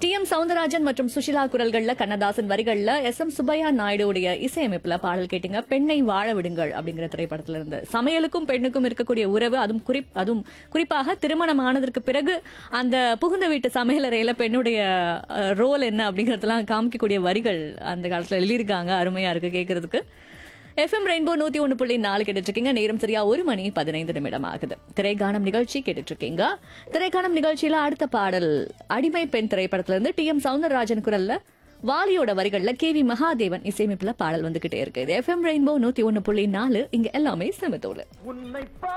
D M Soundararajan மற்றும் சுஷிலா குரல்கள்ல கண்ணதாசன் வரிகள்ல எஸ் எம் சுப்பையா நாயுடுடைய இசையமைப்புல பாடல் கேட்டீங்க பெண்ணை வாழ விடுங்கள் அப்படிங்கிற திரைப்படத்துல இருந்து சமையலுக்கும் பெண்ணுக்கும் இருக்கக்கூடிய உறவு அதுவும் குறிப் அதுவும் குறிப்பாக திருமணம் ஆனதற்கு பிறகு அந்த புகுந்த வீட்டு சமையலறையில பெண்ணுடைய ரோல் என்ன அப்படிங்கறதெல்லாம் காமிக்கக்கூடிய வரிகள் அந்த காலத்துல எழுதியிருக்காங்க அருமையா இருக்கு கேட்கறதுக்கு எஃப்எம் ரெயின்போ நூத்தி ஒன்று புள்ளி நாலு கேட்டுட்டு இருக்கீங்க நேரம் சரியா ஒரு மணி பதினைந்து நிமிடம் ஆகுது திரைக்கானம் நிகழ்ச்சி கேட்டுட்டு இருக்கீங்க திரைக்கானம் நிகழ்ச்சியில அடுத்த பாடல் அடிமை பெண் திரைப்படத்துல இருந்து டி எம் சவுந்தரராஜன் குரல்ல வாலியோட வரிகள்ல கே வி மகாதேவன் இசையமைப்புல பாடல் வந்துகிட்டே இருக்கு இது எஃப்எம் ரெயின்போ நூத்தி ஒன்னு புள்ளி நாலு இங்க எல்லாமே செமத்தோடு உன்னை